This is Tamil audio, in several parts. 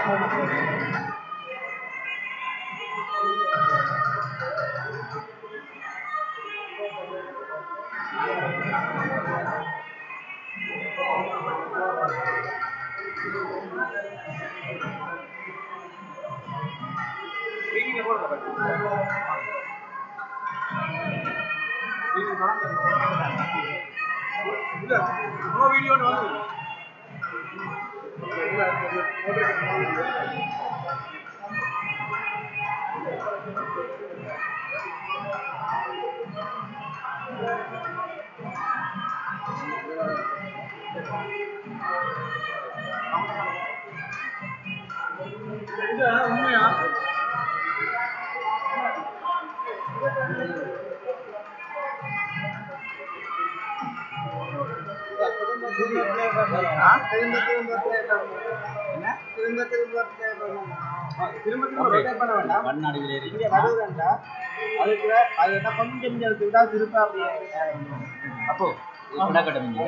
வீடியோன்னு வந்து உண்மையா திரும்ப திரும்ப play பண்ணணும். திரும்ப திரும்ப play பண்ணணும். திரும்ப திரும்ப rotate பண்ண வேண்டாம். வண்ணாடியில் ஏறி இங்க வருதுண்டா, அதுக்கு அது என்ன கொஞ்சம் இங்க இழுத்து விட்டா திரும்ப அப்படியே நேரா வந்துரும். அப்போ கொண்டாக்கட்டும் நீங்க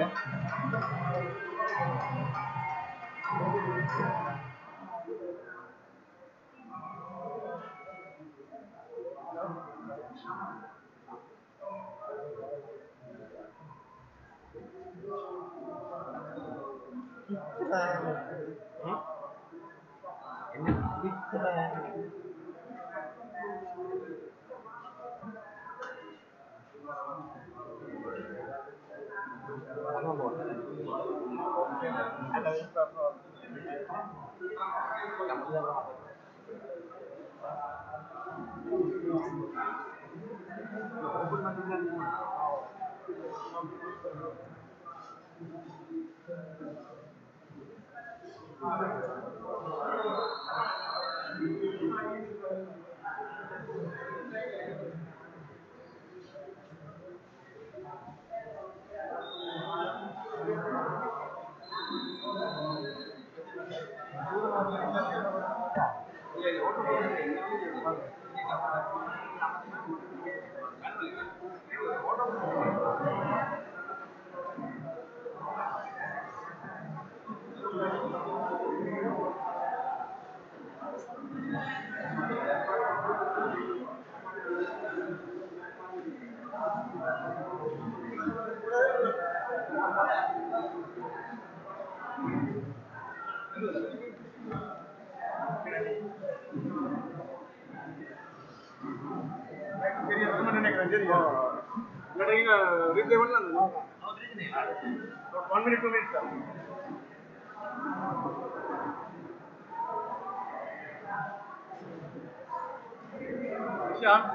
சரியா வருமான்னு நினைக்கிறேன் சரியா இல்லாட்டி நீங்க ரீப்ளே பண்ணலாம் ஒன் மினிட் டூ மினிட்ஸ் தான் ஷான்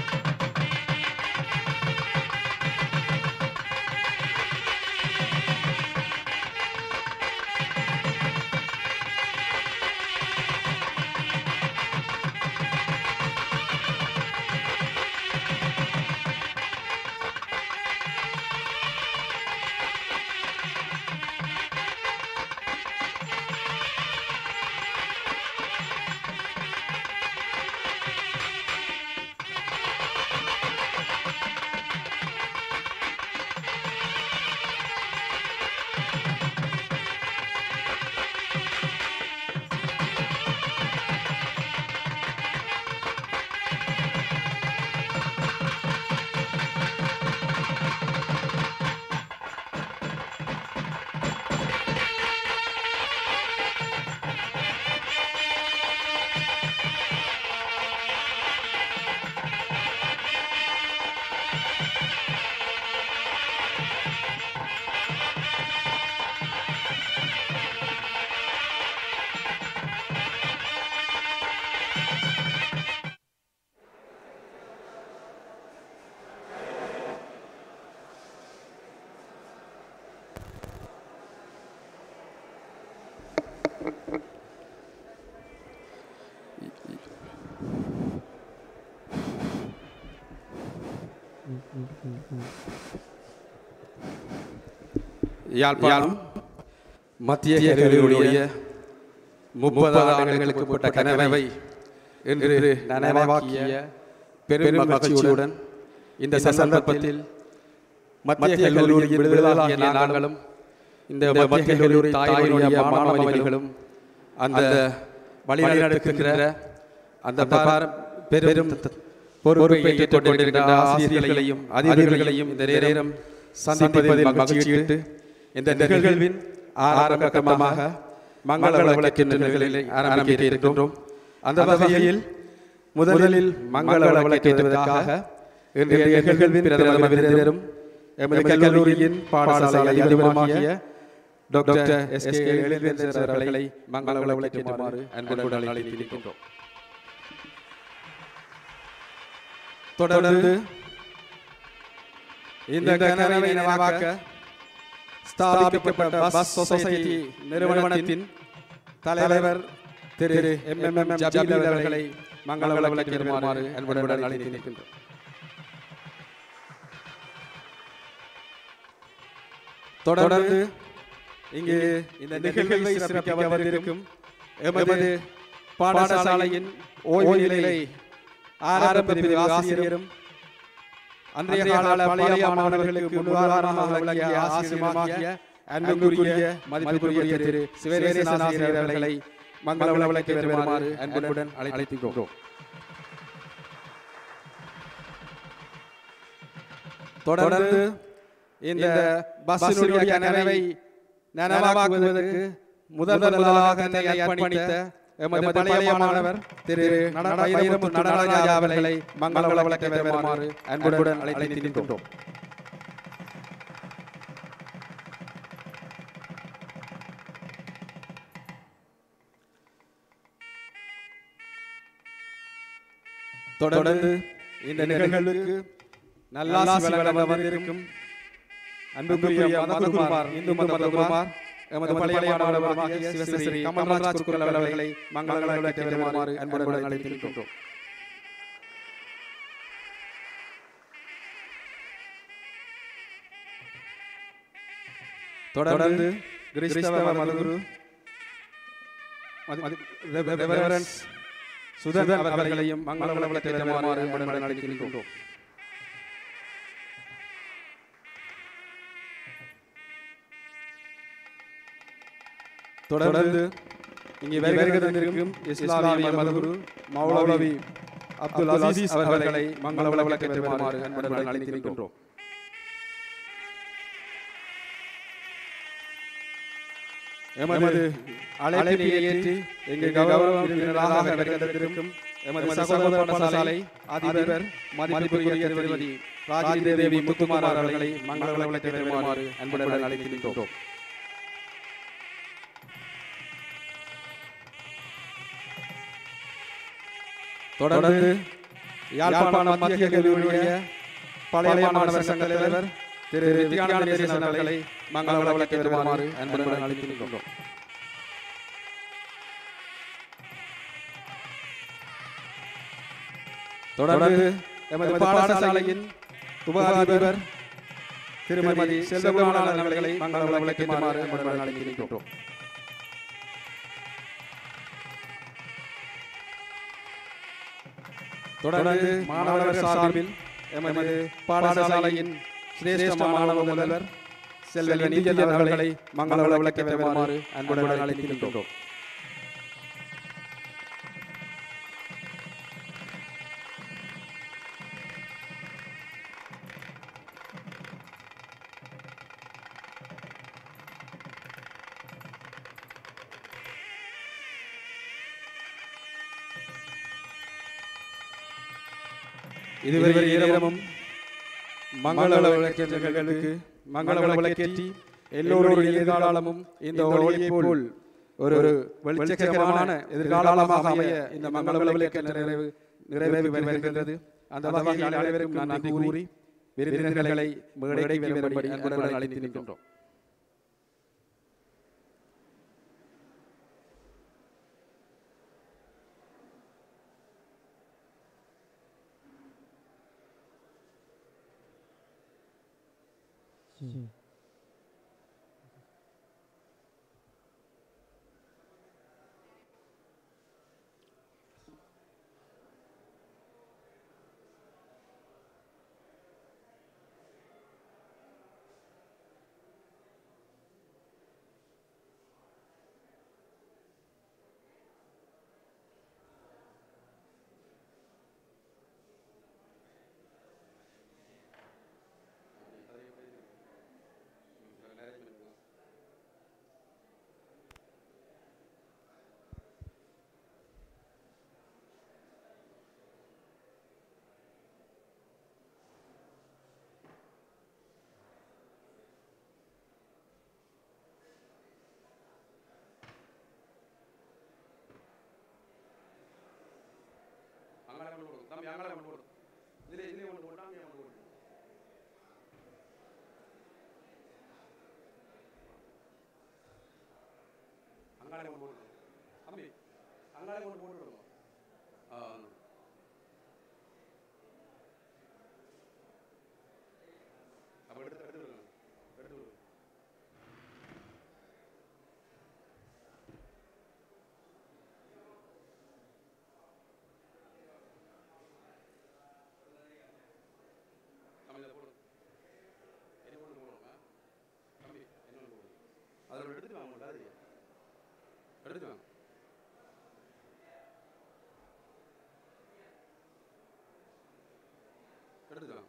யாழ்ப்பாணம் மத்திய கல்லூரியுடைய முப்பது ஆண்டுகளுக்கு உட்பட்ட கனவை இன்று நனவாக்கிய பெரும் மகிழ்ச்சியுடன் இந்த சந்தர்ப்பத்தில் மத்திய கல்லூரியின் விடுதலாகிய நாங்களும் இந்த மத்திய கல்லூரி தாயினுடைய மாணவர்களும் அந்த வழிநடத்துகின்ற அந்த பார- பெரும் பொறுப்பை ஏற்றுக் கொண்டிருக்கின்ற ஆசிரியர்களையும் அதிபர்களையும் இந்த நேரம் சந்திப்பதில் மகிழ்ச்சியிட்டு இந்த நிகழ்வின் ஆரம்ப கட்டமாக மங்கள விளக்கின் நிகழ்வுகளை ஆரம்பிக்க இருக்கின்றோம் அந்த வகையில் முதலில் மங்கள விளக்கேற்றுவதற்காக இன்றைய நிகழ்வின் பிரதம விருந்தினரும் எமது கல்லூரியின் பாடசாலை அதிபருமாகிய டாக்டர் எஸ் கே எழில்வேந்தர் அவர்களை மங்கள விளக்கேற்றுமாறு அன்புடன் அழைத்திருக்கின்றோம் தொடர்ந்து இந்த கனவை நனவாக்க ஸ்தாபிக்கப்பட்ட பஸ் சொசைட்டி நிறுவனத்தின் தலைவர் Thiru M M M Jabeel அவர்களை மங்கள விளக்கேற்றுமாறு அன்புடன் அழைத்திருக்கின்றோம் தொடர்ந்து இங்கு இந்த நிகழ்வை சிறப்பிக்க வந்திருக்கும் எமது பாடசாலையின் ஓய்வு நிலை ஆரம்ப பிரிவு ஆசிரியரும் அன்றைய கால பழைய மாணவர்களுக்கு முன்னுதாரணமாக விளங்கிய ஆசிரியருமாகிய அன்புக்குரிய மதிப்புக்குரிய திரு சிவரேசன் ஆசிரியர் அவர்களை மங்கள விளக்கு வருமாறு அன்புடன் அழைத்திருக்கிறோம் தொடர்ந்து இந்த பஸ்ஸினுடைய கனவை நனவாக்குவதற்கு முதல் முதலாக தன்னை அர்ப்பணித்த எமது பழைய மாணவர் திரு நட- வைரமுத்து நடராஜா அவர்களை மங்கள விளக்க வருமாறு அன்புடன் அழைத்திருக்கின்றோம் தொடர்ந்து இந்த நிகழ்வுக்கு நல்லாசி வழங்க வந்திருக்கும் அன்புக்குரிய மதகுருமார் இந்து மதகுருமார் எமது பழைய மாணவர்களாகிய சிவஸ்ரீ கமல்ராஜ் குரல் அவர்களை மங்கள விளக்க வருமாறு அன்புடன் அழைத்திருக்கின்றோம் தொடர்ந்து கிறிஸ்தவ மதகுரு ரெவரன்ஸ் சுதன் அவர்களையும் மங்கள விளக்க வருமாறு அன்புடன் அழைத்திருக்கின்றோம் தொடர்ந்து இங்கே வருகை தந்திருக்கும் இஸ்லாமிய மதகுரு மௌலவி அப்துல் அசீஸ் அவர்களை மங்கள விளக்க வருமாறு அன்புடன் அழைத்திருக்கின்றோம் எமது அழைப்பினை ஏற்று எங்கள் கௌரவ விருந்தினராக வருகை தந்திருக்கும் எமது சகோதர பாடசாலை அதிபர் மதிப்புக்குரிய திருமதி ராஜி தேவி முத்துமார் அவர்களை மங்கள விளக்க வருமாறு அன்புடன் அழைத்திருக்கின்றோம் தொடர்ந்து யாழ்ப்பாணம் மத்திய கல்லூரியுடைய பழைய மாணவர் சங்க தலைவர் திரு வித்யானந்த நேசன் அவர்களை மங்கள விளக்கி வருமாறு அன்புடன் அழைக்கின்றோம் தொடர்ந்து எமது பாடசாலையின் உபகாதிபர் திருமதி செல்வகுணாளன் அவர்களை மங்கள விளக்குமாறு அன்புடன் அழைக்கின்றோம் தொடர்ந்து மாணவர் சார்பில் எமது பாடசாலையின் சிரேஷ்ட மாணவ முதல்வர் செல்வ நீதியன் அவர்களை மங்கள விளக்க வருமாறு அன்புடன் அழைக்கின்றோம் இதுவரை நேரமும் மங்கள விளக்கேற்றங்களுக்கு மங்கள விளக்கேற்றி எல்லோருடைய எதிர்காலமும் இந்த ஒளியை போல் ஒரு ஒரு வெளிச்சகரமான எதிர்காலமாக அமைய இந்த மங்கள விளக்க நிறைவு நிறைவேறி வருகின்றது அந்த வகையில் அனைவருக்கும் நான் நன்றி கூறி விருந்தினர்களை மேடை வரும்படி அன்புடன் அழைத்து நிற்கின்றோம் அங்காளே கொண்டு போட்டு அம்பி அங்காளே கொண்டு போட்டு விடுங்க ஆ அப்போ எடுத்து எடுத்து விடுங்க எடுத்து விடுங்க தமிழில் போடுங்க என்ன கொண்டு போடுங்க தம்பி என்ன கொண்டு போடுங்க அதில் எடுத்துட்டு வாங்க உங்கள்ட்ட அது எடுத்து வாங்க எடுத்து வாங்க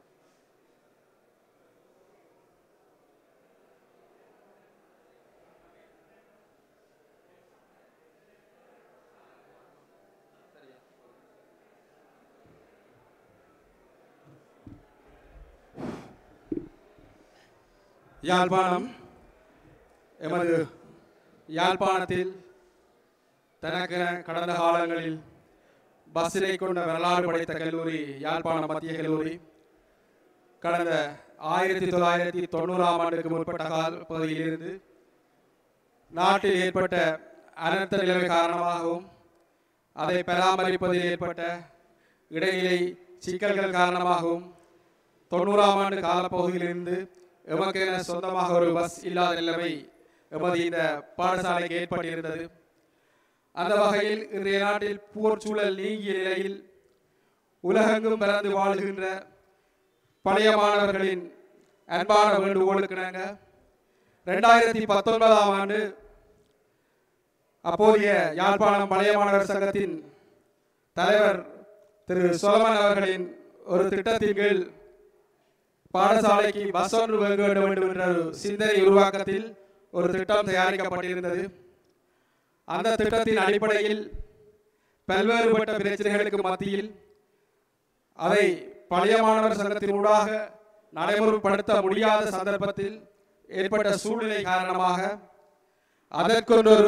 யாழ்ப்பாணம் எமது யாழ்ப்பாணத்தில் தனக்கென கடந்த காலங்களில் பஸ்ஸினை கொண்ட வரலாறு படைத்த கல்லூரி யாழ்ப்பாணம் மத்திய கல்லூரி கடந்த ஆயிரத்தி தொள்ளாயிரத்தி தொண்ணூறாம் ஆண்டுக்கு முற்பட்ட கால பகுதியிலிருந்து நாட்டில் ஏற்பட்ட அனர்த்த நிலைமை காரணமாகவும் அதை பராமரிப்பதில் ஏற்பட்ட இடைநிலை சிக்கல்கள் காரணமாகவும் தொண்ணூறாம் ஆண்டு காலப்பகுதியிலிருந்து எமக்கென சொந்தமாக ஒரு பஸ் இல்லாத நிலைமை எமது இந்த பாடசாலைக்கு ஏற்பட்டிருந்தது அந்த வகையில் இன்றைய நாட்டில் போர் சூழல் நீங்கிய நிலையில் உலகெங்கும் பிறந்து வாழுகின்ற பழைய மாணவர்களின் அன்பான வேண்டுகோளுக்கு நாங்க ரெண்டாயிரத்தி பத்தொன்பதாம் ஆண்டு அப்போதைய யாழ்ப்பாணம் பழைய மாணவர் சங்கத்தின் தலைவர் திரு சோலமன் அவர்களின் ஒரு திட்டத்தின் கீழ் பாடசாலைக்கு பஸ் ஒன்று வாங்க வேண்டும் என்ற ஒரு சிந்தனை உருவாக்கத்தில் ஒரு திட்டம் தயாரிக்கப்பட்டிருந்தது அந்த திட்டத்தின் அடிப்படையில் பல்வேறுபட்ட பிரச்சனைகளுக்கு மத்தியில் அதை பழைய மாணவர் சங்கத்தின் ஊடாக நடைமுறைப்படுத்த முடியாத சந்தர்ப்பத்தில் ஏற்பட்ட சூழ்நிலை காரணமாக அதற்கொன்று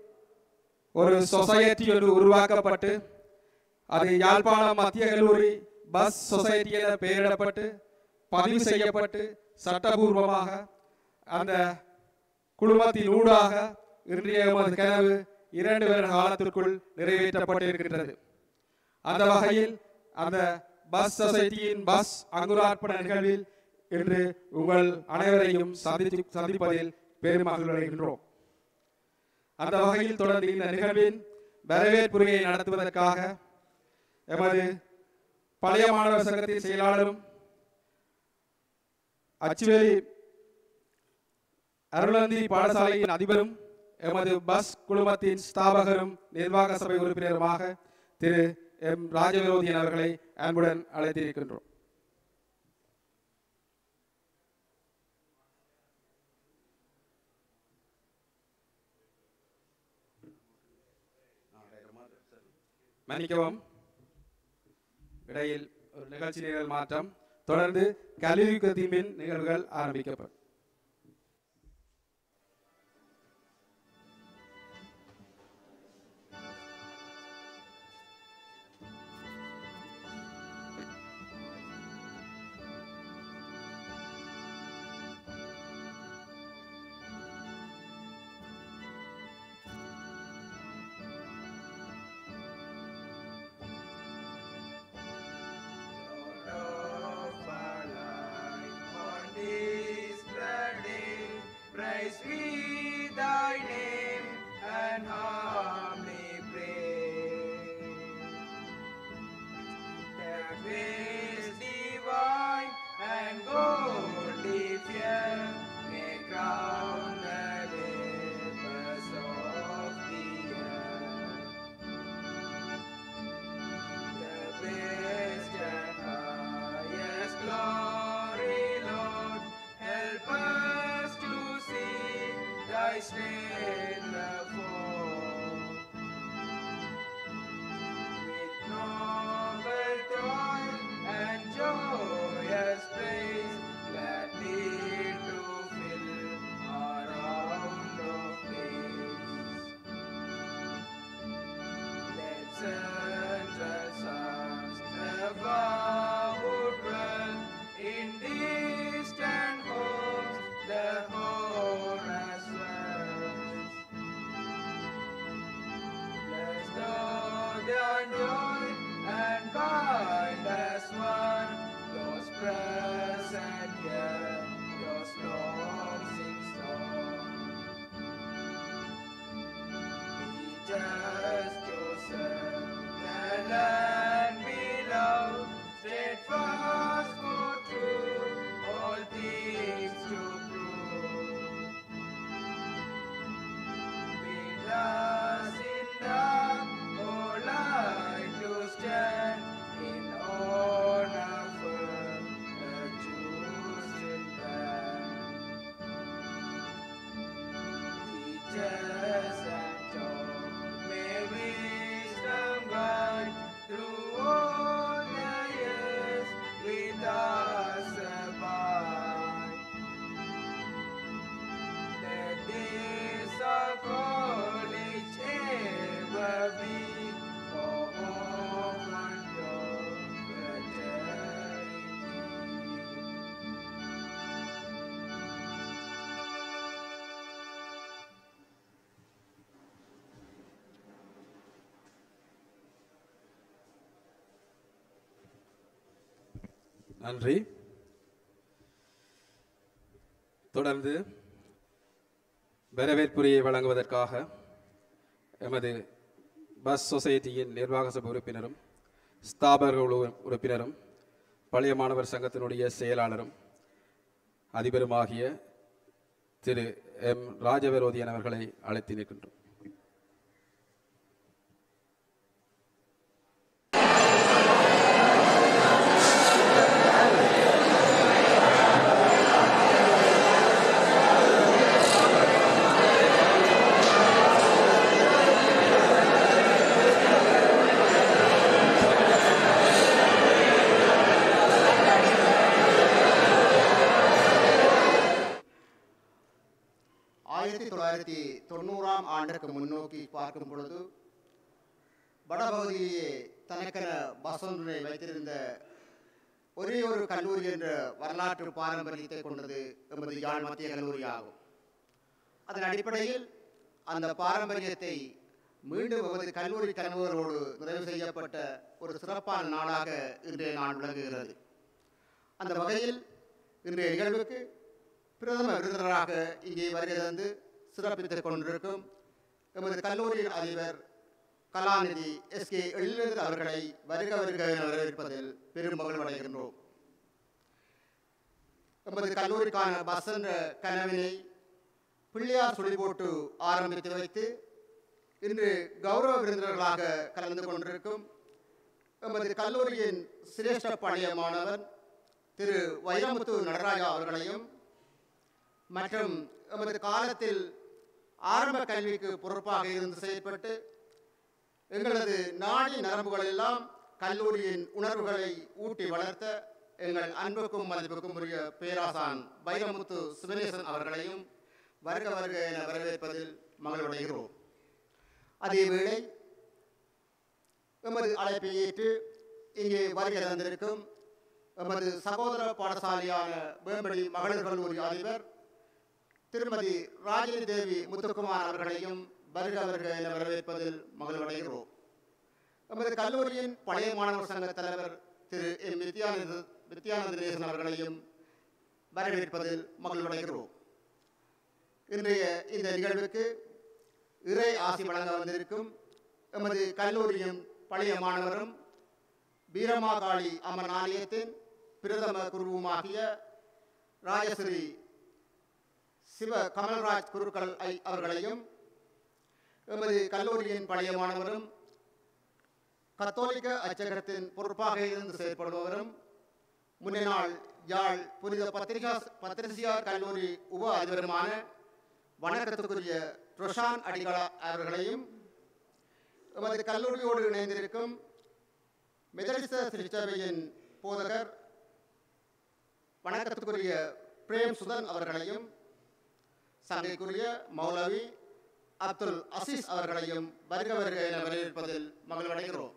ஒரு சொசைட்டி ஒன்று உருவாக்கப்பட்டு அது யாழ்ப்பாணம் மத்திய கல்லூரி பஸ் சொசைட்டி என பெயரிடப்பட்டு பதிவு செய்யப்பட்டு சட்டபூர்வமாக அந்த குழுமத்தின் ஊடாக இன்றைய எமது கனவு இரண்டு வருட காலத்திற்குள் நிறைவேற்றப்பட்டிருக்கின்றது அந்த வகையில் அந்த பஸ் சொசைட்டியின் பஸ் அங்குரார்ப்பண நிகழ்வில் இன்று உங்கள் அனைவரையும் சந்தித்து சந்திப்பதில் பெருமகிழ்வு அடைகின்றோம் அந்த வகையில் தொடர்ந்து இந்த நிகழ்வின் வரவேற்புரையை நடத்துவதற்காக எமது பழைய மாணவர் சங்கத்தின் செயலாளரும் அச்சுவேலி அருளந்தி பாடசாலையின் அதிபரும் எமது பஸ் குழுமத்தின் ஸ்தாபகரும் நிர்வாக சபை உறுப்பினருமாக திரு எம் ராஜவிரோதியன் அவர்களை அன்புடன் அழைத்திருக்கின்றோம் மன்னிக்கவும் இடையில் ஒரு நிகழ்ச்சி நிகழ் மாற்றம் தொடர்ந்து கல்வி கதிமின் நிகழ்வுகள் ஆரம்பிக்கப்படும் Praise we thy name and humbly pray. That grace divine and godly fear may crown the labors of the earth. The best and highest glory, Lord, help us to see Thy splendor fall. With noble toil and joyous praise, gladly to fill our round of days. Let's enter songs of our dwell in distant homes, the Horus wells. Bless the their joy and bind as one those present here, those lost in storm. We just Joseph, the land we love, steadfast for truth, all things to prove. With us in dark, oh light to stand in honor firm, the chosen band. Teachers and taught, may wisdom guide through all the years with us abide. Let this our college ever be for hope and love fraternity. நன்றி தொடர்ந்து வரவேற்புரையை வழங்குவதற்காக எமது பஸ் சொசைட்டியின் நிர்வாக சபை உறுப்பினரும் ஸ்தாபக உறு- உறுப்பினரும் பழைய மாணவர் சங்கத்தினுடைய செயலாளரும் அதிபருமாகிய திரு எம் ராஜவிரோதியன் அவர்களை அழைத்து நிற்கின்றோம் ஆயிரத்தி தொள்ளாயிரத்தி தொண்ணூறாம் ஆண்டிற்கு முன்னோக்கி பார்க்கும் பொழுது வடபகுதியிலேயே தனக்கென பஸ் ஒன்றை வைத்திருந்த ஒரே ஒரு கல்லூரி என்ற வரலாற்று பாரம்பரியத்தை கொண்டது எமது யாழ் மத்திய கல்லூரி ஆகும் அதன் அடிப்படையில் அந்த பாரம்பரியத்தை மீண்டும் எமது கல்லூரி கனவுகளோடு நிறைவு செய்யப்பட்ட ஒரு சிறப்பான நாளாக இன்றைய நாள் விளங்குகிறது அந்த வகையில் இன்றைய நிகழ்வுக்கு பிரதம விருந்தினராக இங்கே வருகை தந்து சிறப்பித்துக் கொண்டிருக்கும் எமது கல்லூரியின் அதிபர் கலாநிதி எஸ் கே எழிலர் அவர்களை வருக வருக என வரவேற்பதில் பெரும் மகிழ்வடைகின்றோம் எமது கல்லூரிக்கான பஸ் என்ற கனவினை பிள்ளையார் சுழி போட்டு ஆரம்பித்து வைத்து இன்று கௌரவ விருந்தினர்களாக கலந்து கொண்டிருக்கும் எமது கல்லூரியின் சிரேஷ்ட பழைய மாணவன் திரு வைரமுத்து நடராஜா அவர்களையும் மற்றும் எமது காலத்தில் ஆரம்ப கல்விக்கு பொறுப்பாக இருந்து செயல்பட்டு எங்களது நாடி நரம்புகள் எல்லாம் கல்லூரியின் உணர்வுகளை ஊட்டி வளர்த்த எங்கள் அன்புக்கும் மதிப்புக்கும் உரிய பேராசான் வைரமுத்து சிவனேசன் அவர்களையும் வருக வருக என வரவேற்பதில் மகிழ்வடைகிறோம் அதேவேளை எமது அழைப்பை ஏற்று இங்கே வருகை தந்திருக்கும் எமது சகோதர பாடசாலையான வேம்படி மகளிர் கல்லூரி அதிபர் திருமதி ராஜினி தேவி முத்துக்குமார் அவர்களையும் வருக வருக என வரவேற்பதில் மகிழ்வடைகிறோம் எமது கல்லூரியின் பழைய மாணவர் சங்க தலைவர் திரு எம் வித்யானந்த வித்யானந்தேசன் அவர்களையும் வரவேற்பதில் மகிழ்வடைகிறோம் இன்றைய இந்த நிகழ்வுக்கு இறை ஆசி வழங்க வந்திருக்கும் எமது கல்லூரியின் பழைய மாணவரும் வீரமாகாளி அம்மன் ஆலயத்தின் பிரதம குருவுமாகிய ராஜஸ்ரீ சிவ கமல்ராஜ் குருக்கள் ஐ அவர்களையும் எமது கல்லூரியின் பழைய மாணவரும் கத்தோலிக்க அச்சகத்தின் பொறுப்பாக இருந்து செயற்படுபவரும் முன்னாள் யாழ் புனித பத்திரிகா பத்திரிசியார் கல்லூரி உப அதிபருமான வணக்கத்துக்குரிய ரோஷான் அடிகளா அவர்களையும் எமது கல்லூரியோடு இணைந்திருக்கும் மெதடிச திருச்சபையின் போதகர் வணக்கத்துக்குரிய பிரேம் சுதன் அவர்களையும் சங்கைக்குரிய மௌலவி அப்துல் அசீஸ் அவர்களையும் வருக வருக என வரவேற்பதில் மகிழ்வடைகிறோம்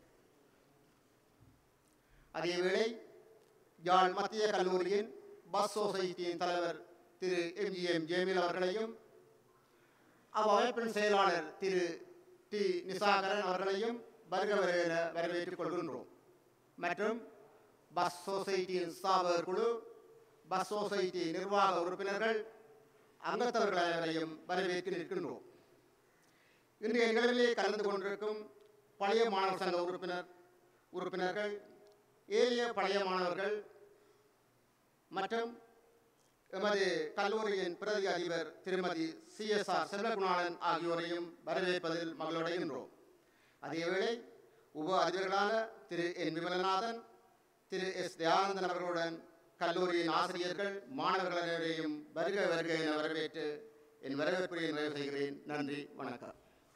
அதேவேளை யாழ் மத்திய கல்லூரியின் பஸ் சொசைட்டியின் தலைவர் திரு எம்ஜிஎம் ஜேமில் அவர்களையும் அவ்வமைப்பின் செயலாளர் திரு டி நிசாகரன் அவர்களையும் வருக வருக என வரவேற்றுக் கொள்கின்றோம் மற்றும் பஸ் சொசைட்டியின் ஸ்தாபகர் குழு பஸ் சொசைட்டி நிர்வாக உறுப்பினர்கள் அங்கத்தவர்கள் அனைவரையும் வரவேற்று நிற்கின்றோம் இன்றைய நிகழ்விலே கலந்து கொண்டிருக்கும் பழைய மாணவர் சங்க உறுப்பினர் உறுப்பினர்கள் ஏரிய பழைய மாணவர்கள் மற்றும் எமது கல்லூரியின் பிரதி அதிபர் திருமதி சிஎஸ்ஆர் செல்வகுணாளன் ஆகியோரையும் வரவேற்பதில் மகிழ்வடைகின்றோம் அதேவேளை உப அதிபர்களான திரு என் விமலநாதன் திரு எஸ் தயானந்தன் அவர்களுடன் கல்லூரியின் ஆசிரியர்கள் மாணவர்கள் அனைவரையும் வருக வருக என வரவேற்று என் வரவேற்புரை நிறைவு செய்கிறேன் நன்றி வணக்கம்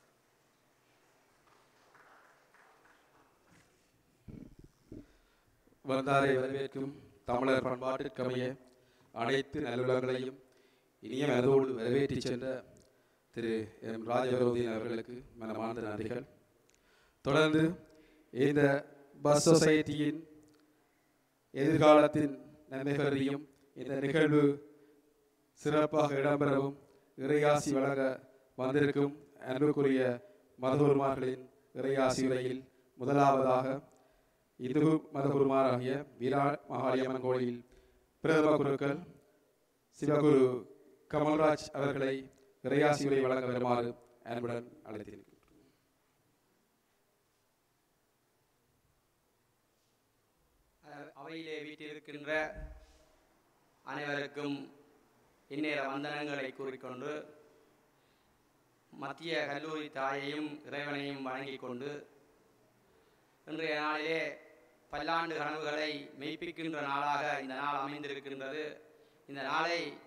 வந்தாரை வரவேற்கும் தமிழர் பண்பாட்டிற்கமைய அனைத்து நல்லுலகங்களையும் இனிய மனதோடு வரவேற்றி சென்ற திரு எம் ராஜபரோதீன் அவர்களுக்கு மனமார்ந்த நன்றிகள் தொடர்ந்து இந்த பஸ் சொசைட்டியின் எதிர்காலத்தின் நன்மைகளையும் இந்த நிகழ்வு சிறப்பாக இடம்பெறவும் இறையாசி வழங்க வந்திருக்கும் அன்புக்குரிய மதகுருமார்களின் இறையாசி உரையில் முதலாவதாக இந்து மதகுருமாராகிய வீரா மகாளியம்மன் கோயில் பிரதம குருக்கள் சிவகுரு கமல்ராஜ் அவர்களை இறையாசி உரை வழங்க வருமாறு அன்புடன் அழைத்தேன் அஹ் அவையிலே வீட்டிருக்கின்ற அனைவருக்கும் இந்நேர வந்தனங்களை கூறிக்கொண்டு மத்திய கல்லூரி தாயையும் இறைவனையும் வணங்கிக் கொண்டு இன்றைய நாளிலே பல்லாண்டு கனவுகளை மெய்ப்பிக்கின்ற நாளாக இந்த நாள் அமைந்திருக்கின்றது இந்த நாளை